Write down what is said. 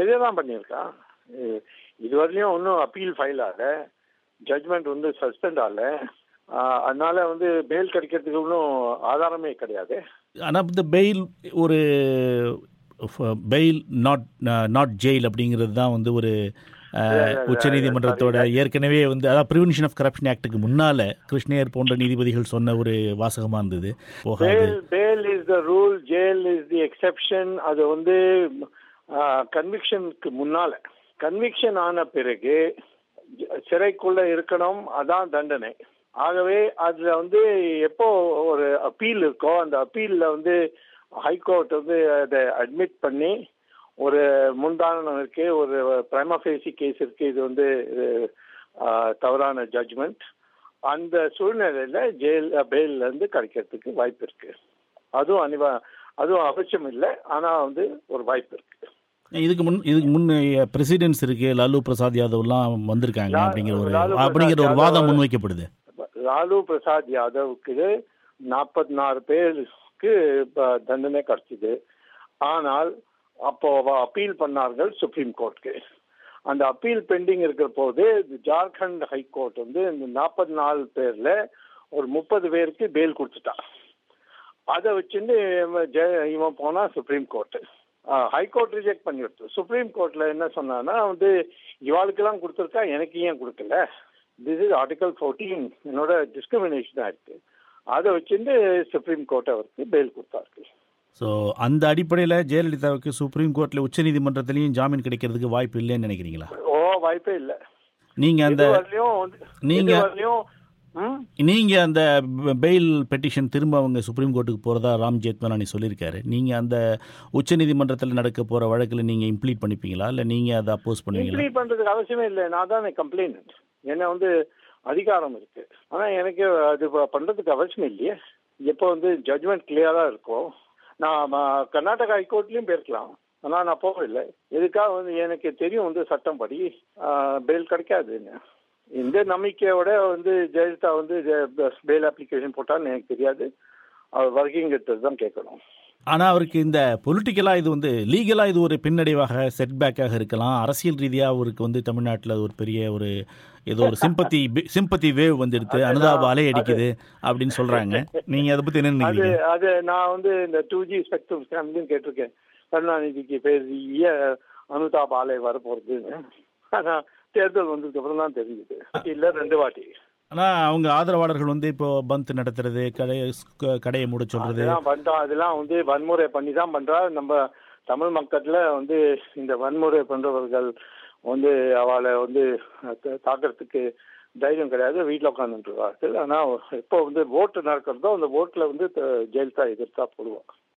சரியா தான் பண்ணியிருக்கான் இது- இதுவரையிலும் ஒன்றும் அப்பீல் ஃபைல் ஆகல ஜட்மெண்ட் வந்து சஸ்பெண்ட் ஆகல ஆஹ் அதனால வந்து பெயில் கிடைக்கிறதுக்கு ஒன்றும் ஆதாரமே கிடையாது ஆனால் இந்த பெயில் ஒரு பெயில் நாட் நாட் ஜெயில் அப்படிங்கிறது தான் வந்து ஒரு உச்சநீதிமன்றத்தோட ஏற்கனவே வந்து அதாவது ப்ரிவென்ஷன் ஆஃப் கரப்ஷன் ஆக்டுக்கு முன்னால கிருஷ்ணயர் போன்ற நீதிபதிகள் சொன்ன ஒரு வாசகமாக இருந்தது போகாது bail bail is the rule jail is the exception அது வந்து கன்விக்ஷனுக்கு முன்னால கன்விக்ஷன் ஆன பிறகு ஜ- சிறைக்குள்ள இருக்கணும் அதான் தண்டனை ஆகவே அதுல வந்து எப்போ ஒரு அப்பீல் இருக்கோ அந்த அப்பீல்ல வந்து ஹைகோர்ட் வந்து அதை அட்மிட் பண்ணி ஒரு முன்தாரணம் இருக்கு ஒரு பிரைமஃபேசி கேஸ் இருக்கு இது வந்து இது, ஆஹ், தவறான ஜட்ஜ்மெண்ட் அந்த சூழ்நிலையில ஜெயில் பெயில்ல இருந்து கிடைக்கிறதுக்கு வாய்ப்பு இருக்கு அதுவும் அனிவா அதுவும் அவசியம் இல்லை ஆனா வந்து ஒரு வாய்ப்பு இருக்கு இதுக்கு முன் இதுக்கு முன் பிரசிடென்ட்ஸ் இருக்கு லாலு பிரசாத் யாதவ்லாம் வந்திருக்காங்க லா- அப்படிங்கிற ஒரு லாலு பிரசாத் அப்படிங்கிற ஒரு வாதம் யாதவ் முன்வைக்கப்படுது லாலு பிரசாத் யாதவுக்கு நாற்பத்தி நாலு பேருக்கு இப்ப தண்டனை கிடைச்சது ஆனால் அப்போ அப்பீல் பண்ணார்கள் சுப்ரீம் கோர்ட்டுக்கு அந்த அப்பீல் பெண்டிங் இருக்கிற போது ஜார்க்கண்ட் ஹைகோர்ட் வந்து இந்த நாற்பத்தி நாலு பேர்ல ஒரு முப்பது பேருக்கு பெயில் கொடுத்துட்டான் அதை வச்சுட்டு இவன் ஜெ- இவன் போனா சுப்ரீம் கோர்ட் ஹைகோர்ட் ரிஜெக்ட் பண்ணிவிட்டு சுப்ரீம் கோர்ட்ல என்ன சொன்னான்னா வந்து இவாளுக்கெல்லாம் கொடுத்துருக்கா எனக்கு ஏன் கொடுக்கல திஸ் இஸ் ஆர்டிகல் ஃபோர்டீன் என்னோட டிஸ்கிரிமினேஷன் இருக்கு அதை வச்சுட்டு சுப்ரீம் கோர்ட் அவருக்கு பெயில் கொடுத்தார்கள் ஸோ அந்த அடிப்படையில் ஜெயலலிதாவுக்கு சுப்ரீம் கோர்ட்டில் உச்சநீதிமன்றத்திலையும் ஜாமீன் கிடைக்கிறதுக்கு வாய்ப்பு இல்லைன்னு நினைக்கிறீங்களா ஓ வாய்ப்பே இல்லை நீங்கள் அந்த இதுவரையிலும் வந்து நீங்க- இதுவரையிலும் ம் நீங்கள் அந்த பெயில் பெட்டிஷன் திரும்ப அவங்க சுப்ரீம் கோர்ட்டுக்கு போகிறதா ராம் ஜேத்மலானி சொல்லியிருக்காரு நீங்கள் அந்த உச்சநீதிமன்றத்தில் நடக்க போகிற வழக்கில் நீங்கள் இம்ப்ளீட் பண்ணிப்பீங்களா இல்லை நீங்கள் அதை அப்போஸ் பண்ணுவீங்களா இம்ப்ளீட் பண்றதுக்கு அவசியமே இல்லை நான் தான் கம்ப்ளைண்ட் என்ன வந்து அதிகாரம் இருக்கு ஆனா எனக்கு அது ப- பண்றதுக்கு அவசியம் இல்லையே எப்போ வந்து ஜட்மெண்ட் கிளியரா இருக்கும் நான் ம- கர்நாடகா ஹைகோர்ட்லயும் போயிருக்கலாம் ஆனா நான் போகவில்லை எதுக்காக வந்து எனக்கு தெரியும் வந்து சட்டம் படி பெயில் கிடைக்காதுன்னு இந்த நம்பிக்கையோட வந்து ஜெயலலிதா வந்து பெயில் அப்ளிகேஷன் போட்டான்னு எனக்கு தெரியாது அவர் ஒர்க்கிங் எடுத்தது தான் கேட்கணும் ஆனால் அவருக்கு இந்த பொலிட்டிக்கலாக இது வந்து லீகலாக இது ஒரு பின்னடைவாக செட்பேக்காக இருக்கலாம் அரசியல் ரீதியாக அவருக்கு வந்து தமிழ்நாட்டில் ஒரு பெரிய ஒரு ஏதோ ஒரு சிம்பத்தி சிம்பத்தி வேவ் வந்துடுது அனுதாப அலை அடிக்குது அப்படின்னு சொல்கிறாங்க நீங்கள் அதை பற்றி என்ன அது நினைக்கிறீங்க அது நான் வந்து இந்த டூ ஜி ஸ்பெக்ட்ரம் ஸ்கேம்லையும் கேட்டிருக்கேன் கருணாநிதிக்கு பெரிய அனுதாப் ஆலை வரப்போறதுன்னு ஆனா தேர்தல் வந்ததுக்கு அப்புறம் தான் தெரியுது இல்ல ரெண்டு வாட்டி ஆனால் அவங்க ஆதரவாளர்கள் வந்து இப்போ பந்த் நடத்துறது கடையை கடையை மூட சொல்றது அதெல்லாம் பண்றா அதெல்லாம் வந்து வன்முறை பண்ணி தான் பண்றா நம்ம தமிழ் மக்கள்ல வந்து இந்த வன்முறை பண்றவர்கள் வந்து அவளை வந்து தா- தாக்குறதுக்கு தைரியம் கிடையாது வீட்டில் உட்காந்துருவார்கள் ஆனா எப்போ வந்து ஓட்டு நடக்கிறதோ அந்த ஓட்டுல வந்து த- ஜெயலலிதா எதிர்த்தா போடுவா